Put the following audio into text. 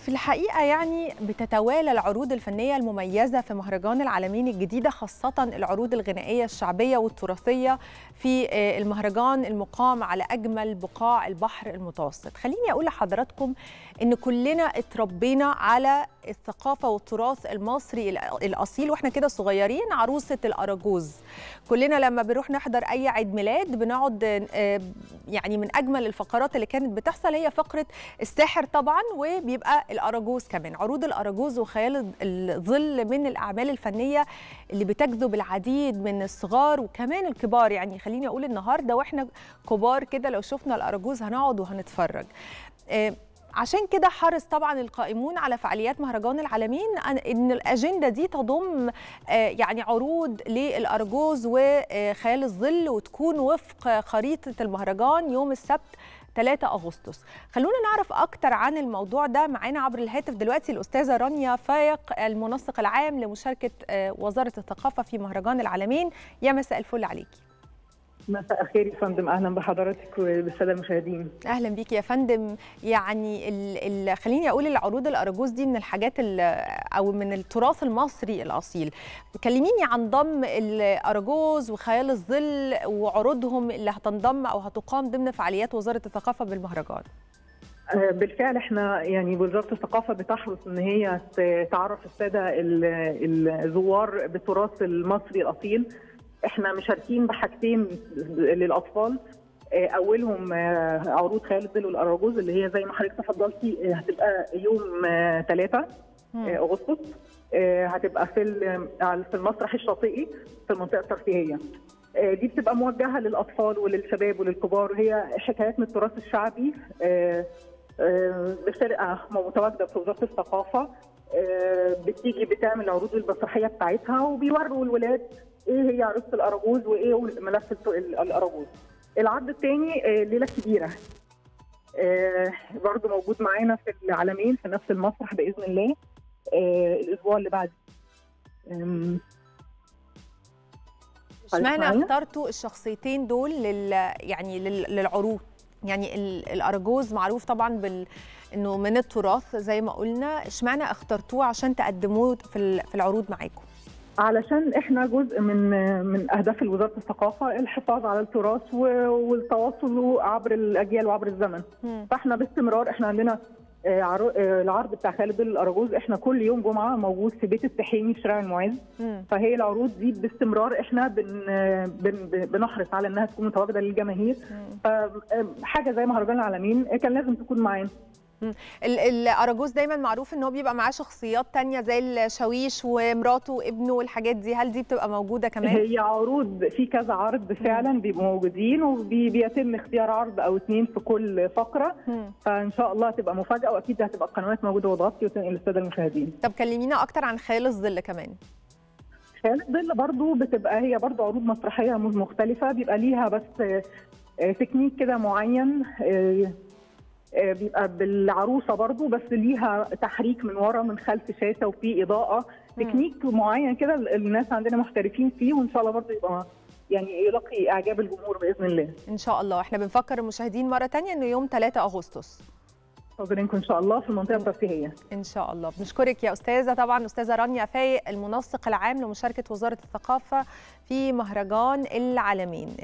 في الحقيقة يعني بتتوالى العروض الفنية المميزة في مهرجان العالمين الجديدة خاصة العروض الغنائية الشعبية والتراثية في المهرجان المقام على أجمل بقاع البحر المتوسط خليني أقول لحضراتكم إن كلنا اتربينا على الثقافة والتراث المصري الأصيل وإحنا كده صغيرين عروسة الأراجوز كلنا لما بنروح نحضر أي عيد ميلاد بنقعد يعني من أجمل الفقرات اللي كانت بتحصل هي فقرة الساحر طبعا وبيبقى الأراجوز كمان عروض الأراجوز وخيال الظل من الأعمال الفنية اللي بتجذب العديد من الصغار وكمان الكبار يعني خليني أقول النهاردة وإحنا كبار كده لو شفنا الأراجوز هنقعد وهنتفرج عشان كده حرص طبعا القائمون على فعاليات مهرجان العالمين ان الاجنده دي تضم يعني عروض للارجوز وخيال الظل وتكون وفق خريطه المهرجان يوم السبت 3 اغسطس خلونا نعرف اكتر عن الموضوع ده معانا عبر الهاتف دلوقتي الاستاذه رانيا فايق المنسق العام لمشاركه وزاره الثقافه في مهرجان العالمين يا مساء الفل عليكي مساء الخير يا فندم اهلا بحضرتك وبالساده المشاهدين اهلا بيك يا فندم يعني ال ال خليني اقول العروض الارجوز دي من الحاجات او من التراث المصري الاصيل كلميني عن ضم الارجوز وخيال الظل وعروضهم اللي هتنضم او هتقام ضمن فعاليات وزاره الثقافه بالمهرجان بالفعل احنا يعني وزاره الثقافه بتحرص ان هي تعرف الساده الزوار بالتراث المصري الاصيل احنا مشاركين بحاجتين للاطفال اولهم عروض خيال الظل والاراجوز اللي هي زي ما حضرتك تفضلتي هتبقى يوم 3 اغسطس هتبقى في في المسرح الشاطئي في المنطقه الترفيهيه دي بتبقى موجهه للاطفال وللشباب وللكبار وهي حكايات من التراث الشعبي بفرقه متواجده في وزاره الثقافه بتيجي بتعمل العروض المسرحيه بتاعتها وبيوروا الولاد ايه هي عروسه الاراجوز وايه ملف الاراجوز. العرض الثاني ليله كبيره برضه موجود معانا في العالمين في نفس المسرح باذن الله الاسبوع اللي بعد اشمعنى اخترتوا الشخصيتين دول لل يعني للعروض يعني الارجوز معروف طبعا بال انه من التراث زي ما قلنا اشمعنى اخترتوه عشان تقدموه في في العروض معاكم علشان احنا جزء من من اهداف وزاره الثقافه الحفاظ على التراث والتواصل عبر الاجيال وعبر الزمن م. فاحنا باستمرار احنا عندنا العرض بتاع خالد الاراجوز احنا كل يوم جمعه موجود في بيت التحيمي في شارع المعز فهي العروض دي باستمرار احنا بن بن بنحرص على انها تكون متواجده للجماهير فحاجه زي مهرجان العالمين كان لازم تكون معانا الاراجوز دايما معروف ان هو بيبقى معاه شخصيات تانية زي الشاويش ومراته وابنه والحاجات دي هل دي بتبقى موجوده كمان هي عروض في كذا عرض فعلا بيبقوا موجودين وبيتم اختيار عرض او اثنين في كل فقره مم. فان شاء الله هتبقى مفاجاه واكيد هتبقى القنوات موجوده وتغطي وتنقل للساده المشاهدين طب كلمينا اكتر عن خيال الظل كمان خيال الظل برضو بتبقى هي برضو عروض مسرحيه مختلفه بيبقى ليها بس تكنيك كده معين بيبقى بالعروسه برضو بس ليها تحريك من ورا من خلف شاشه وفي اضاءه تكنيك معين كده الناس عندنا محترفين فيه وان شاء الله برضو يبقى يعني يلاقي اعجاب الجمهور باذن الله ان شاء الله احنا بنفكر المشاهدين مره ثانيه انه يوم 3 اغسطس منتظرينكم ان شاء الله في المنطقه الترفيهيه ان شاء الله بنشكرك يا استاذه طبعا استاذه رانيا فايق المنسق العام لمشاركه وزاره الثقافه في مهرجان العالمين